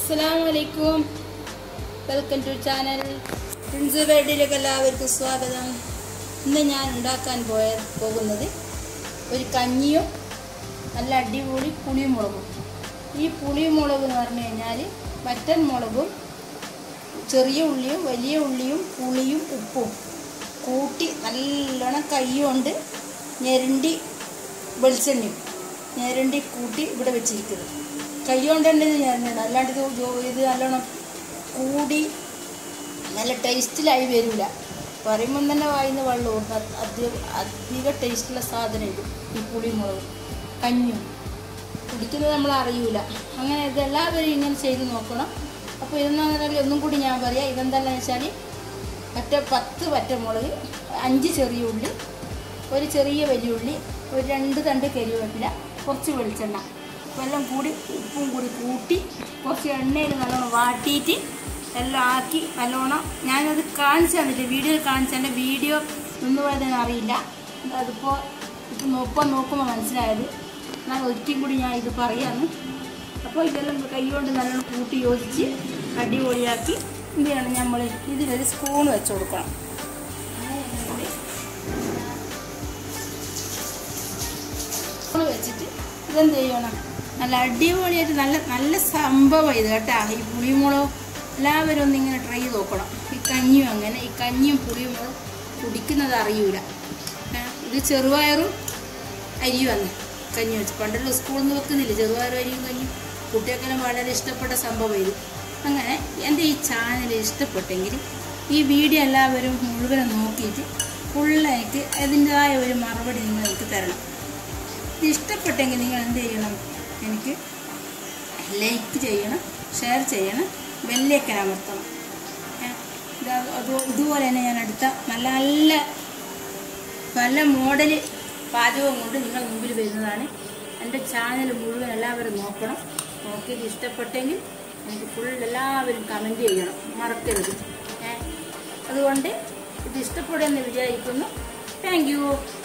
അസ്സലാമലൈക്കും welcome to channel prince വേഡിയിലേക്ക് എല്ലാവർക്കും സ്വാഗതം ഇന്ന് ഞാൻ ഉണ്ടാക്കാൻ പോയ പോകുന്നത് ഒരു കഞ്ഞിയും നല്ല അടിപൊളി പുളിമുളകും ഈ പുളിമുളക് എന്ന് പറഞ്ഞു കഴിഞ്ഞാൽ വറ്റൻ മുളകും ചെറിയ ഉള്ളിയും വലിയ ഉള്ളിയും പുളിയും ഉപ്പും കൂട്ടി നല്ലോണം കൈ കൊണ്ട് ഞെരണ്ടി വെളിച്ചെണ്ണയും ഞെരണ്ടി കൂട്ടി ഇവിടെ വെച്ചിരിക്കുന്നത് കൈ കൊണ്ട് തന്നെ ഇത് ഞെരണ്ടണം അല്ലാണ്ട് ഇത് ജോ- ഇത് നല്ലോണം കൂടി നല്ല ടേസ്റ്റിലായി വരില്ല പറയുമ്പം തന്നെ വായിന്ന് വെള്ളം ഊർന്ന് അധിക അധിക ടേസ്റ്റുള്ള സാധനം ഇത് ഈ പുളിമുളക് കഞ്ഞും കുടിക്കുന്നത് നമ്മൾ അറിയൂല അങ്ങനെ ഇത് എല്ലാവരും ഇങ്ങനെ ചെയ്ത് നോക്കണം അപ്പോൾ ഇതെന്ന് പറഞ്ഞാൽ ഒന്നും കൂടി ഞാൻ പറയാം ഇതെന്താണെന്ന് വെച്ചാൽ മറ്റ പത്ത് പറ്റമുളക് അഞ്ച് ചെറിയ ഉള്ളി ഒരു ചെറിയ വലിയ ഉള്ളി ഒരു രണ്ട് തണ്ട് കരിവേപ്പില കുറച്ച് വെളിച്ചെണ്ണ വെള്ളം കൂടി ഉപ്പും കൂടി കൂട്ടി കുറച്ച് എണ്ണയിൽ നല്ലോണം വാട്ടിയിട്ട് എല്ലാം ആക്കി നല്ലോണം ഞാനത് കാണിച്ചു തന്നില്ല വീഡിയോ കാണിച്ചു എൻ്റെ വീഡിയോ ഒന്നും പോയതെന്ന് അറിയില്ല അതിപ്പോൾ ഇപ്പം നോക്കാൻ നോക്കുമ്പോൾ മനസ്സിലായത് എന്നാൽ ഒരിക്കലും കൂടി ഞാൻ ഇത് പറയാമെന്ന് അപ്പോൾ ഇതെല്ലാം കൈ കൊണ്ട് നല്ലോണം കൂട്ടി യോജിച്ച് അടിപൊളിയാക്കി എന്ത് ചെയ്യണം നമ്മൾ ഇതിലൊരു സ്പൂൺ വെച്ച് കൊടുക്കണം സ്പൂൺ വെച്ചിട്ട് ഇതെന്ത് ചെയ്യണം നല്ല അടിപൊളിയായിട്ട് നല്ല നല്ല സംഭവം ഇത് കേട്ടോ ഈ പുളിമുളക് എല്ലാവരും ഒന്ന് ഇങ്ങനെ ട്രൈ ചെയ്ത് നോക്കണം ഈ കഞ്ഞിയും അങ്ങനെ ഈ കഞ്ഞിയും പുളിമുളകും കുടിക്കുന്നത് അറിയൂല ഏ, ഇത് ചെറുപയറും അരിയും അന്ന് കഞ്ഞി വെച്ച് പണ്ടുള്ള സ്കൂളിൽ നിന്ന് വെക്കുന്നില്ല ചെറുപയറും അരിയും കഞ്ഞിയും കുട്ടികൾക്കെല്ലാം വളരെ ഇഷ്ടപ്പെട്ട സംഭവം ഇത് അങ്ങനെ എൻ്റെ ഈ ചാനൽ ഇഷ്ടപ്പെട്ടെങ്കിൽ ഈ വീഡിയോ എല്ലാവരും മുഴുവനും നോക്കിയിട്ട് ഫുള്ളായിട്ട് അതിൻ്റെതായ ഒരു മറുപടി നിങ്ങൾക്ക് തരണം ഇത് ഇഷ്ടപ്പെട്ടെങ്കിൽ നിങ്ങൾ എന്ത് ചെയ്യണം എനിക്ക് ലൈക്ക് ചെയ്യണം ഷെയർ ചെയ്യണം ബെല്ലേക്കൻ അമർത്തണം ഏ, ഇത് അത് ഇതുപോലെ തന്നെ ഞാൻ അടുത്ത നല്ല നല്ല പല മോഡൽ പാചകം കൊണ്ട് നിങ്ങൾ മുമ്പിൽ വരുന്നതാണ് എൻ്റെ ചാനൽ മുഴുവൻ എല്ലാവരും നോക്കണം നോക്കിയത് ഇഷ്ടപ്പെട്ടെങ്കിൽ എനിക്ക് ഫുൾ എല്ലാവരും കമൻറ്റ് ചെയ്യണം മറക്കരുത് ഏ അതുകൊണ്ട് ഇത് ഇഷ്ടപ്പെടുമെന്ന് വിചാരിക്കുന്നു താങ്ക് യു